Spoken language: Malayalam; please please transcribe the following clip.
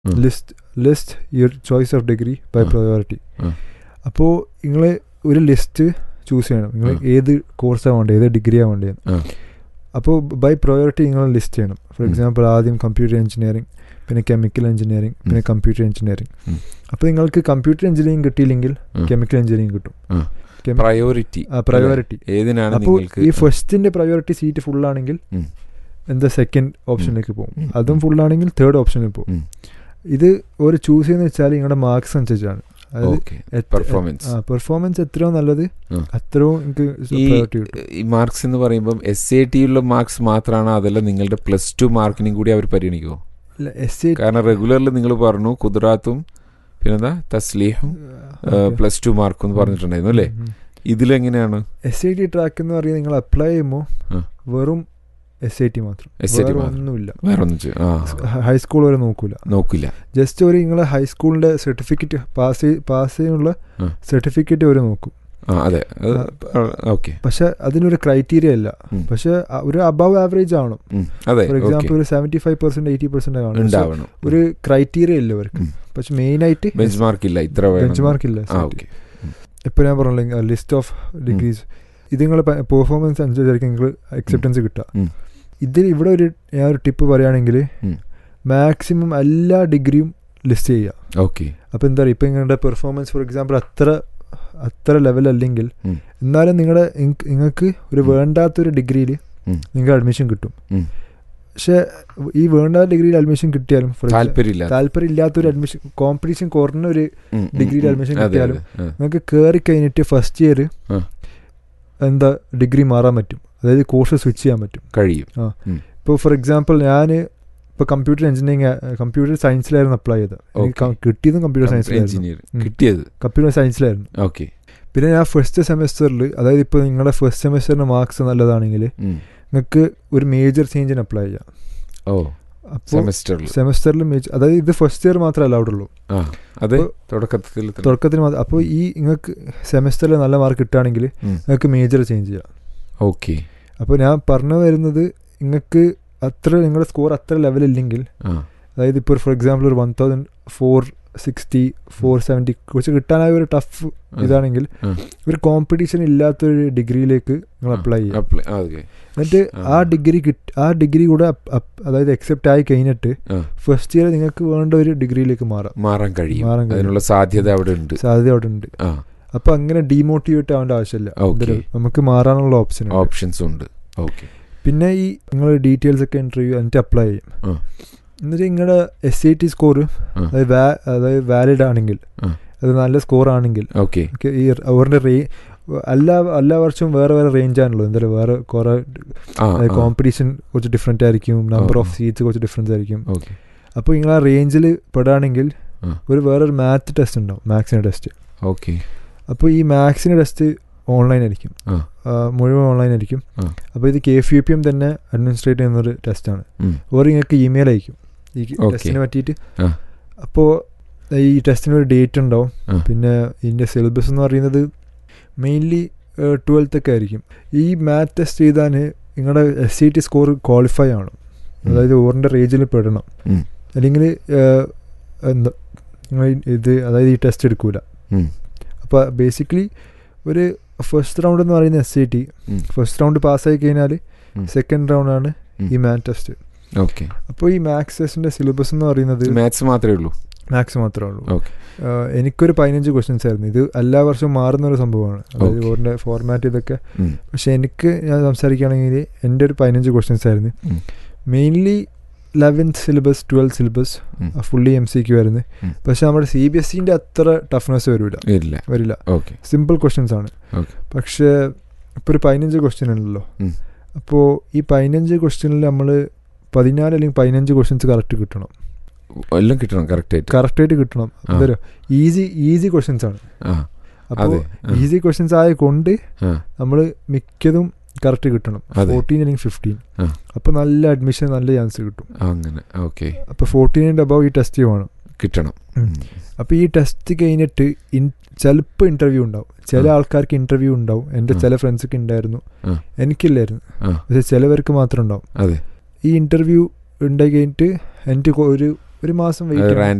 ഉം. List list your choice of degree by ah. Priority ah. അപ്പോൾ നിങ്ങൾ ഒരു ലിസ്റ്റ് ചൂസ് ചെയ്യണം നിങ്ങൾ ആ. ഏത് കോഴ്സാണ് വേണ്ടത് ഏത് ഡിഗ്രിയാണ് വേണ്ടത് ആ. അപ്പോൾ ബൈ പ്രയോറിറ്റി നിങ്ങൾ ലിസ്റ്റ് ചെയ്യണം ഫോർ ഉം. എക്സാമ്പിൾ ആദ്യം കമ്പ്യൂട്ടർ എഞ്ചിനീയറിംഗ് പിന്നെ കെമിക്കൽ എഞ്ചിനീയറിംഗ് പിന്നെ കമ്പ്യൂട്ടർ എഞ്ചിനീയറിംഗ് ഉം. അപ്പോൾ നിങ്ങൾക്ക് കമ്പ്യൂട്ടർ എഞ്ചിനീയറിംഗ് കിട്ടിയില്ലെങ്കിൽ ഉം. കെമിക്കൽ എഞ്ചിനീയറിംഗ് കിട്ടും ആ. Chemi- പ്രയോറിറ്റി ആ പ്രയോറിറ്റി ഏതിനാണ് അപ്പോൾ നിങ്ങൾക്ക് ഈ ഫസ്റ്റിന്റെ പ്രയോറിറ്റി സീറ്റ് ഫുൾ ആണെങ്കിൽ ഉം. എന്താ സെക്കൻഡ് ഓപ്ഷനിലേക്ക് പോകും ഉം. അതും ഫുൾ ആണെങ്കിൽ തേർഡ് ഓപ്ഷനിൽ പോകും ഉം. ഇത് ഒരു ചൂസ് ചെയ്യുന്ന വെച്ചാൽ നിങ്ങളുടെ മാർക്സ് അനുസരിച്ചാണ് അതായത് ഓക്കെ എത്ര- പെർഫോമൻസ് ആ പെർഫോമൻസ് എത്രയോ നല്ലത് ആ. അത്രയും എനിക്ക് ഈ പ്രയോറിറ്റി കിട്ടും ഈ മാർക്സ് എന്ന് പറയുമ്പം എസ് എ ടിയുള്ള മാർക്സ് മാത്രമാണോ അതല്ല നിങ്ങളുടെ പ്ലസ് ടു മാർക്കിനും കൂടി അവർ പരിഗണിക്കുമോ എസ് എ കാരണം റെഗുലറിൽ നിങ്ങൾ പറഞ്ഞു കുദറാത്തും പിന്നെന്താ തസ്ലീഹും പ്ലസ് ടു മാർക്കും എന്ന് പറഞ്ഞിട്ടുണ്ടായിരുന്നു അല്ലേ ഇതിലെങ്ങനെയാണ് എസ് ഐ ടി ട്രാക്ക് എന്ന് പറയുന്നത് നിങ്ങൾ അപ്ലൈ ചെയ്യുമ്പോൾ ആ. വെറും എസ് ഐ ടി മാത്രം SAT വേറെ മാത്രം. ഒന്നുമില്ല വേറെ ഒന്നും ചെയ്യ- ആ ഹൈസ്കൂൾ വരെ നോക്കൂല നോക്കില്ല ജസ്റ്റ് ഒരു നിങ്ങൾ ഹൈസ്കൂളിന്റെ സർട്ടിഫിക്കറ്റ് പാസ് പാസ് ചെയ്യാനുള്ള ആ. സർട്ടിഫിക്കറ്റ് വരെ നോക്കും ആ അതെ ഓക്കെ പക്ഷെ അതിനൊരു ക്രൈറ്റീരിയ അല്ല ഉം. പക്ഷെ അ- ഒരു അബവ് ആവറേജ് ആവണം അതെ ഫോർ എക്സാമ്പിൾ ഓക്കെ ഒരു seventy five percent eighty percent കാണും പക്ഷെ ഉണ്ടാവണം ഒരു ക്രൈറ്റീരിയ ഇല്ല അവർക്ക് ഉം. പക്ഷെ മെയിൻ ആയിട്ട് ബെഞ്ച് മാർക്ക് ഇല്ല ഇത്ര വേണം ബെഞ്ച് മാർക്ക് ഇല്ല ആ ഓക്കെ ഇപ്പൊ ഞാൻ പറഞ്ഞില്ല ലിസ്റ്റ് ഓഫ് ഡിഗ്രീസ് ഇത് നിങ്ങൾ പെർഫോമൻസ് അനുസരിച്ചായിരിക്കും നിങ്ങൾ അക്സെപ്റ്റൻസ് കിട്ടുക ഉം. ഇതിൽ ഇവിടെ ഒരു ഞാൻ ഒരു ടിപ്പ് പറയുകയാണെങ്കിൽ ഉം. മാക്സിമം എല്ലാ ഡിഗ്രിയും ലിസ്റ്റ് ചെയ്യുക ഓക്കെ അപ്പോൾ എന്താ പറയുക ഇപ്പം നിങ്ങളുടെ പെർഫോമൻസ് ഫോർ എക്സാമ്പിൾ അത്ര അത്ര ലെവൽ അല്ലെങ്കിൽ ഉം. എന്നാലും നിങ്ങളുടെ നിങ്ങൾക്ക് ഒരു ഉം. വേണ്ടാത്തൊരു ഡിഗ്രിയിൽ ഉം. നിങ്ങൾക്ക് അഡ്മിഷൻ കിട്ടും ഉം. പക്ഷെ ഈ വേണ്ടാത്ത ഡിഗ്രിയിൽ അഡ്മിഷൻ കിട്ടിയാലും for example, താല്പര്യമില്ല താല്പര്യം ഇല്ലാത്തൊരു അഡ്മിഷൻ കോമ്പറ്റീഷൻ കുറഞ്ഞ ഒരു ഉം, ഉം, ഡിഗ്രിയിൽ ഉം. admission അതെ, കിട്ടിയാലും അതെ, ആ. നിങ്ങൾക്ക് കയറി കഴിഞ്ഞിട്ട് ഫസ്റ്റ് ഇയർ ആ. എന്താ ഡിഗ്രി മാറാൻ പറ്റും അതായത് കോഴ്സ് സ്വിച്ച് ചെയ്യാൻ പറ്റും കഴിയും ഇപ്പോൾ ഫോർ എക്സാമ്പിൾ ഞാൻ ഇപ്പോൾ കമ്പ്യൂട്ടർ എഞ്ചിനീയറിംഗ് കമ്പ്യൂട്ടർ സയൻസിലായിരുന്നു അപ്ലൈ ചെയ്തത് എനിക്ക് Okay. കിട്ടിയതും കമ്പ്യൂട്ടർ സയൻസിലായിരുന്നു എഞ്ചിനീയർ ഉം. കിട്ടിയത് കമ്പ്യൂട്ടർ സയൻസിലായിരുന്നു ഓക്കെ പിന്നെ ഞാൻ ഫസ്റ്റ് സെമസ്റ്ററിൽ അതായത് ഇപ്പോൾ നിങ്ങളുടെ ഫസ്റ്റ് സെമസ്റ്ററിന് മാർക്സ് നല്ലതാണെങ്കിൽ നിങ്ങൾക്ക് ഒരു മേജർ ചേഞ്ചിന് അപ്ലൈ ചെയ്യാം ഓ അപ്പോൾ സെമസ്റ്ററിൽ സെമസ്റ്ററിൽ മേജർ അതായത് ഇത് ഫസ്റ്റ് ഇയർ മാത്രമേ അലൗഡ് ഉള്ളൂ ആ അതെ അപ്പൊ- തുടക്കത്തിൽ തന്നെ. തുടക്കത്തിന് മാത്രം അപ്പോൾ ഈ നിങ്ങൾക്ക് സെമസ്റ്ററിൽ നല്ല മാർക്ക് കിട്ടുകയാണെങ്കിൽ ഉം. നിങ്ങൾക്ക് മേജർ ചേഞ്ച് ചെയ്യാം ഓക്കെ അപ്പോൾ ഞാൻ പറഞ്ഞു വരുന്നത് നിങ്ങൾക്ക് അത്ര നിങ്ങളുടെ സ്കോർ അത്ര ലെവലില്ലെങ്കിൽ ആ അതായത് ഇപ്പോൾ ഫോർ എക്സാമ്പിൾ ഒരു one thousand four sixty four seventy കുറച്ച് കിട്ടാനായ ഒരു ടഫ് ആ. ഇതാണെങ്കിൽ ആ. ഒരു കോമ്പറ്റീഷൻ ഇല്ലാത്തൊരു ഡിഗ്രിയിലേക്ക് നിങ്ങൾ ആ, അപ്ലൈ ചെയ്യാം apply- ആ, okay. എന്നിട്ട് ആ. ആ ഡിഗ്രി കിട്ടി ആ ഡിഗ്രി കൂടെ അപ്പ്- അപ്പ് അതായത് അക്സെപ്റ്റ് ആയി കഴിഞ്ഞിട്ട് ആ. ഫസ്റ്റ് ഇയർ നിങ്ങൾക്ക് വേണ്ട ഒരു ഡിഗ്രിയിലേക്ക് മാറാം മാറാൻ കഴിയും മാറാൻ കഴിയും. അതിനുള്ള സാധ്യത അവിടെ ഉണ്ട് സാധ്യത അവിടെ ഉണ്ട് ആ അപ്പൊ അങ്ങനെ ഡീമോട്ടിവേറ്റ് ആവേണ്ട ആവശ്യമില്ല Okay. ഇതില് നമുക്ക് മാറാനുള്ള ഓപ്ഷൻ ഓപ്ഷൻസ് ഉണ്ട് ഓക്കെ പിന്നെ ഈ നിങ്ങൾ ഡീറ്റെയിൽസ് ഒക്കെ ഇന്റർവ്യൂ എന്നിട്ട് അപ്ലൈ ചെയ്യും ആ. എന്നിട്ട് നിങ്ങളുടെ എസ് ഐ ടി സ്കോർ ആ. അതായത് വാ- അതായത് വാലിഡ് ആണെങ്കിൽ ആ. അത് നല്ല സ്കോർ ആണെങ്കിൽ ഓക്കെ ഒക്കെ ഈ അവരുടെ റേ എല്ലാ എല്ലാ വർഷവും വേറെ വേറെ റേഞ്ച് ആണല്ലോ എന്തായാലും വേറെ കുറെ ആ കോമ്പറ്റീഷൻ കുറച്ച് ഡിഫറെൻ്റ് ആയിരിക്കും നമ്പർ ആ, ഓഫ് ആ. സീറ്റ്സ് കുറച്ച് ഡിഫറൻസ് ആയിരിക്കും ഓക്കെ അപ്പോൾ നിങ്ങൾ ആ റേഞ്ചിൽ പെടുകയാണെങ്കിൽ ആ. ഒരു വേറൊരു മാത്ത് ടെസ്റ്റ് ഉണ്ടാവും മാത്സിൻ്റെ ടെസ്റ്റ് ഓക്കെ അപ്പോൾ ഈ മാത്സിൻ്റെ ടെസ്റ്റ് ഓൺലൈൻ ആയിരിക്കും ആ. ആ, മുഴുവൻ ഓൺലൈൻ ആയിരിക്കും ആ. അപ്പോൾ ഇത് K F U P M തന്നെ അഡ്മിനിസ്ട്രേറ്റ് ചെയ്യുന്നൊരു ടെസ്റ്റാണ് ഉം. ഓർ നിങ്ങൾക്ക് ഇമെയിൽ അയക്കും ഈ Okay. ടെസ്റ്റിനെ പറ്റിയിട്ട് ആ. അപ്പോൾ ഈ ടെസ്റ്റിന് ഒരു ഡേറ്റ് ഉണ്ടാവും ആ. പിന്നെ ഇതിൻ്റെ സിലബസ് എന്ന് പറയുന്നത് മെയിൻലി ട്വൽത്ത് ഒക്കെ ആയിരിക്കും ഈ മാത്ത് ടെസ്റ്റ് ചെയ്താൽ നിങ്ങളുടെ S C T score qualify ആണ് അതായത് ഓറിൻ്റെ റേഞ്ചിൽ പെടണം ഉം. അല്ലെങ്കിൽ എന്താ നിങ്ങൾ ഇത് അതായത് ഈ ടെസ്റ്റ് എടുക്കൂല ഉം. അപ്പോൾ ബേസിക്കലി ഒരു ഫസ്റ്റ് റൗണ്ട് എന്ന് പറയുന്ന എസ് സി ടി ഉം. ഫസ്റ്റ് റൗണ്ട് പാസ്സായി കഴിഞ്ഞാൽ ഉം. സെക്കൻഡ് റൗണ്ടാണ് ഉം. ഈ മാത്ത് ടെസ്റ്റ് ഓക്കെ അപ്പോൾ ഈ മാത്സ് ടെസ്റ്റിൻ്റെ സിലബസ് എന്ന് പറയുന്നത് മാത്സ് മാത്രമേ ഉള്ളൂ മാത്സ് മാത്രമേ ഉള്ളൂ ഓക്കെ ആഹ് എനിക്കൊരു പതിനഞ്ച് ക്വസ്റ്റ്യൻസ് ആയിരുന്നു ഇത് എല്ലാ വർഷവും മാറുന്ന ഒരു സംഭവമാണ് അതായത് Okay. ഓറിൻ്റെ ഫോർമാറ്റ് ഇതൊക്കെ ഉം. പക്ഷെ എനിക്ക് ഞാൻ സംസാരിക്കുകയാണെങ്കിൽ എൻ്റെ ഒരു പതിനഞ്ച് ക്വസ്റ്റ്യൻസ് ആയിരുന്നു ഉം. Mainly eleventh syllabus twelfth syllabus ഉം. ഫുള്ളി എം സി ക്യു ആയിരുന്നു ഉം. പക്ഷെ നമ്മുടെ സി ബി എസ് സിൻ്റെ അത്ര ടഫ്നെസ് വരില്ല ഇല്ല വരില്ല ഓക്കെ സിമ്പിൾ ക്വസ്റ്റ്യൻസ് ആണ് Okay. പക്ഷേ ഇപ്പോൾ ഒരു പതിനഞ്ച് ക്വസ്റ്റ്യൻ ഉണ്ടല്ലോ ഉം. അപ്പോൾ ഈ പതിനഞ്ച് ക്വസ്റ്റ്യനിൽ നമ്മൾ പതിനാല് അല്ലെങ്കിൽ പതിനഞ്ച് ക്വസ്റ്റ്യൻസ് കറക്റ്റ് കിട്ടണം എല്ലാം കിട്ടണം കറക്റ്റ് ആയിട്ട് കറക്റ്റായിട്ട് കിട്ടണം ആ. എന്താ ഈസി ഈസി ക്വസ്റ്റ്യൻസ് ആണ് ആ അപ്പോൾ അതെ ആ, ഈസി ക്വസ്റ്റ്യൻസ് ആയ കൊണ്ട് ആ, നമ്മൾ മിക്കതും കറക്റ്റ് കിട്ടണം അതെ. ഫോർട്ടീൻ അല്ലെങ്കിൽ ഫിഫ്റ്റീൻ ആ. അപ്പോൾ നല്ല അഡ്മിഷൻ നല്ല ചാൻസ് കിട്ടും അങ്ങനെ ഓക്കെ അപ്പോൾ ഫോർട്ടീനിൻ്റെ അബവ് ഈ ടെസ്റ്റ് വേണം കിട്ടണം ഉം. അപ്പോൾ ഈ ടെസ്റ്റ് കഴിഞ്ഞിട്ട് ഇൻ ചിലപ്പോൾ ഇൻ്റർവ്യൂ ഉണ്ടാവും ചില ആ. ആൾക്കാർക്ക് ഇൻ്റർവ്യൂ ഉണ്ടാവും എൻ്റെ ആ. ചില ഫ്രണ്ട്സൊക്കെ ഉണ്ടായിരുന്നു ആ. എനിക്കില്ലായിരുന്നു ആ പക്ഷെ ചിലവർക്ക് മാത്രം ഉണ്ടാവും അതെ ഈ ഇൻ്റർവ്യൂ ഉണ്ടായി കഴിഞ്ഞിട്ട് എനിക്ക് കൊ- ഒരു ഒരു മാസം അത് വെയിറ്റ്